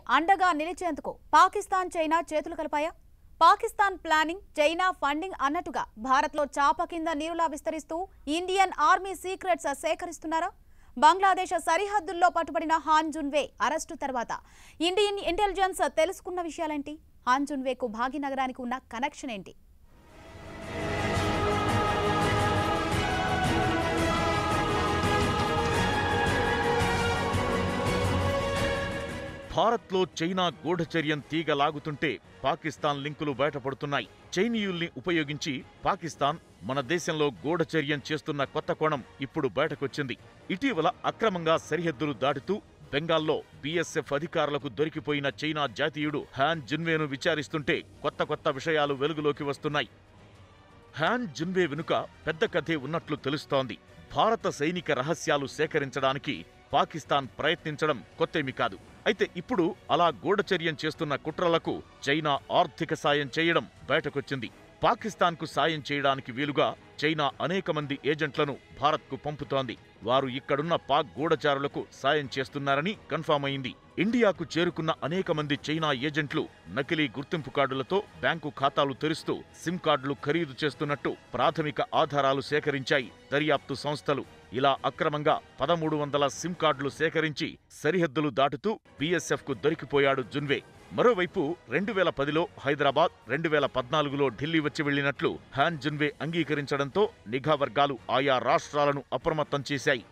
అండగా నిలిచేందుకు పాకిస్తాన్ చైనా చేతులు కలిపాయా పాకిస్తాన్ ప్లానింగ్ చైనా ఫండింగ్ అన్నట్టుగా భారత్లో చాప కింద నీరులా విస్తరిస్తూ ఇండియన్ ఆర్మీ సీక్రెట్స్ సేకరిస్తున్నారా బంగ్లాదేశ్ సరిహద్దుల్లో పట్టుబడిన హాన్ జున్వే అరెస్టు తర్వాత ఇండియన్ ఇంటెలిజెన్స్ తెలుసుకున్న విషయాలేంటి హాన్ జున్వేకు భాగ్యనగరానికి ఉన్న కనెక్షన్ ఏంటి భారత్లో చైనా గూఢచర్యం తీగ లాగుతుంటే పాకిస్తాన్ లింకులు బయటపడుతున్నాయి చైనీయుల్ని ఉపయోగించి పాకిస్తాన్ మన దేశంలో గూఢచర్యం చేస్తున్న కొత్త కోణం ఇప్పుడు బయటకొచ్చింది ఇటీవల అక్రమంగా సరిహద్దులు దాటుతూ బెంగాల్లో బీఎస్ఎఫ్ అధికారులకు దొరికిపోయిన చైనా జాతీయుడు హ్యాన్ జిన్వేను విచారిస్తుంటే కొత్త కొత్త విషయాలు వెలుగులోకి వస్తున్నాయి హ్యాన్ జిన్వే వెనుక పెద్ద కథే ఉన్నట్లు తెలుస్తోంది భారత సైనిక రహస్యాలు సేకరించడానికి పాకిస్తాన్ ప్రయత్నించడం కొత్తేమి కాదు అయితే ఇప్పుడు అలా గూఢచర్యం చేస్తున్న కుట్రలకు చైనా ఆర్థిక సాయం చేయడం బయటకొచ్చింది పాకిస్తాన్కు సాయం చేయడానికి వీలుగా చైనా అనేక మంది ఏజెంట్లను భారత్కు పంపుతోంది వారు ఇక్కడున్న పాక్ గూఢచారులకు సాయం చేస్తున్నారని కన్ఫామ్ అయింది ఇండియాకు చేరుకున్న అనేక మంది చైనా ఏజెంట్లు నకిలీ గుర్తింపు కార్డులతో బ్యాంకు ఖాతాలు తెరుస్తూ సిమ్ కార్డులు ఖరీదు చేస్తున్నట్టు ప్రాథమిక ఆధారాలు సేకరించాయి దర్యాప్తు సంస్థలు ఇలా అక్రమంగా పదమూడు వందల సిమ్ కార్డులు సేకరించి సరిహద్దులు దాటుతూ బీఎస్ఎఫ్ కు దొరికిపోయాడు జున్వే మరోవైపు రెండు వేల పదిలో హైదరాబాద్ రెండు వేల పద్నాలుగులో ఢిల్లీ వచ్చి వెళ్లినట్లు హ్యాన్ జున్వే అంగీకరించడంతో నిఘా వర్గాలు ఆయా రాష్ట్రాలను అప్రమత్తం చేశాయి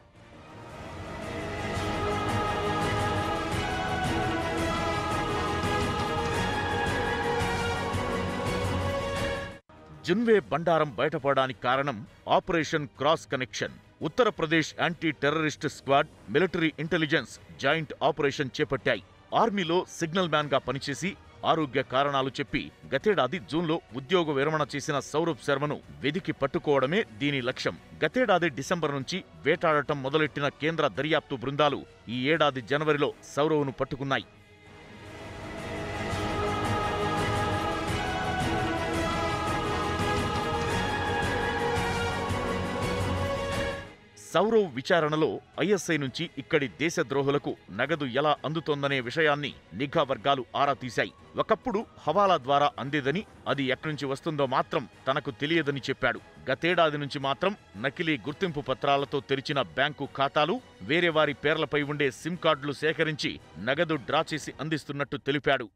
జిన్వే బండారం బయటపడడానికి కారణం operation cross connection Uttar Pradesh anti terrorist squad military intelligence joint operation చేపట్టాయి ఆర్మీలో సిగ్నల్ మ్యాన్ గా పనిచేసి ఆరోగ్య కారణాలు చెప్పి గతేడాది జూన్లో ఉద్యోగ విరమణ చేసిన సౌరభ్ శర్మను వెదికి పట్టుకోవడమే దీని లక్ష్యం గతేడాది డిసెంబర్ నుంచి వేటాడటం మొదలెట్టిన కేంద్ర దర్యాప్తు బృందాలు ఈ ఏడాది జనవరిలో సౌరవ్ను పట్టుకున్నాయి సౌరవ్ విచారణలో ఐఎస్ఐ నుంచి ఇక్కడి దేశద్రోహులకు నగదు ఎలా అందుతోందనే విషయాన్ని నిఘా వర్గాలు ఆరా తీశాయి ఒకప్పుడు హవాలా ద్వారా అందేదని అది ఎక్కడి వస్తుందో మాత్రం తనకు తెలియదని చెప్పాడు గతేడాది నుంచి మాత్రం నకిలీ గుర్తింపు పత్రాలతో తెరిచిన బ్యాంకు ఖాతాలు వేరే వారి పేర్లపై ఉండే సిమ్ కార్డులు సేకరించి నగదు డ్రా చేసి అందిస్తున్నట్టు తెలిపాడు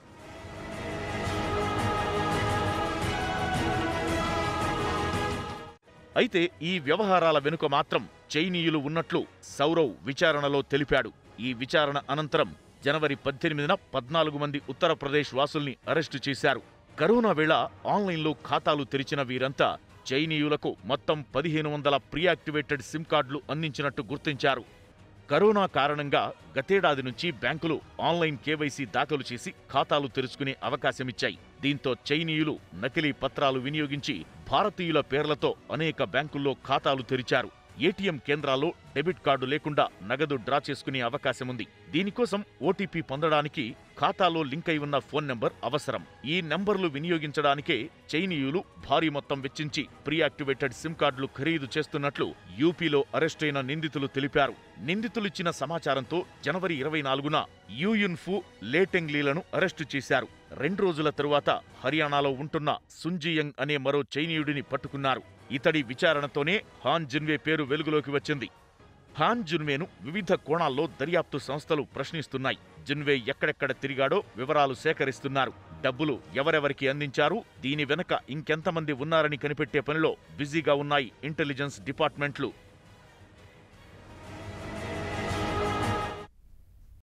అయితే ఈ వ్యవహారాల వెనుక మాత్రం చైనీయులు ఉన్నట్లు సౌరవ్ విచారణలో తెలిపాడు ఈ విచారణ అనంతరం జనవరి పద్దెనిమిదిన పద్నాలుగు మంది ఉత్తరప్రదేశ్ వాసుల్ని అరెస్టు చేశారు కరోనా వేళ ఆన్లైన్లో ఖాతాలు తెరిచిన వీరంతా చైనీయులకు మొత్తం పదిహేను వందల ప్రీయాక్టివేటెడ్ సిమ్ కార్డులు అందించినట్టు గుర్తించారు కరోనా కారణంగా గతేడాది నుంచి బ్యాంకులు ఆన్లైన్ కేవైసీ దాఖలు చేసి ఖాతాలు తెరుచుకునే అవకాశమిచ్చాయి దీంతో చైనీయులు నకిలీ పత్రాలు వినియోగించి భారతీయుల పేర్లతో అనేక బ్యాంకుల్లో ఖాతాలు తెరిచారు ఏటీఎం కేంద్రాల్లో డెబిట్ కార్డు లేకుండా నగదు డ్రా చేసుకునే అవకాశముంది దీనికోసం ఓటీపీ పొందడానికి ఖాతాలో లింక్ అయి ఉన్న ఫోన్ నెంబర్ అవసరం ఈ నెంబర్లు వినియోగించడానికే చైనీయులు భారీ మొత్తం వెచ్చించి ప్రీయాక్టివేటెడ్ సిమ్ కార్డులు ఖరీదు చేస్తున్నట్లు యూపీలో అరెస్టైన నిందితులు తెలిపారు నిందితులిచ్చిన సమాచారంతో జనవరి ఇరవై నాలుగున యూయున్ఫు లేటెంగ్లీలను అరెస్టు చేశారు రెండు రోజుల తరువాత హర్యానాలో ఉంటున్న సుంజియంగ్ అనే మరో చైనీయుడిని పట్టుకున్నారు ఇతడి విచారణతోనే హాన్ జిన్వే పేరు వెలుగులోకి వచ్చింది హాన్ జున్వేను వివిధ కోణాల్లో దర్యాప్తు సంస్థలు ప్రశ్నిస్తున్నాయి జున్వే ఎక్కడెక్కడ తిరిగాడో వివరాలు సేకరిస్తున్నారు డబ్బులు ఎవరెవరికి అందించారు దీని వెనక ఇంకెంతమంది ఉన్నారని కనిపెట్టే పనిలో బిజీగా ఉన్నాయి ఇంటెలిజెన్స్ డిపార్ట్మెంట్లు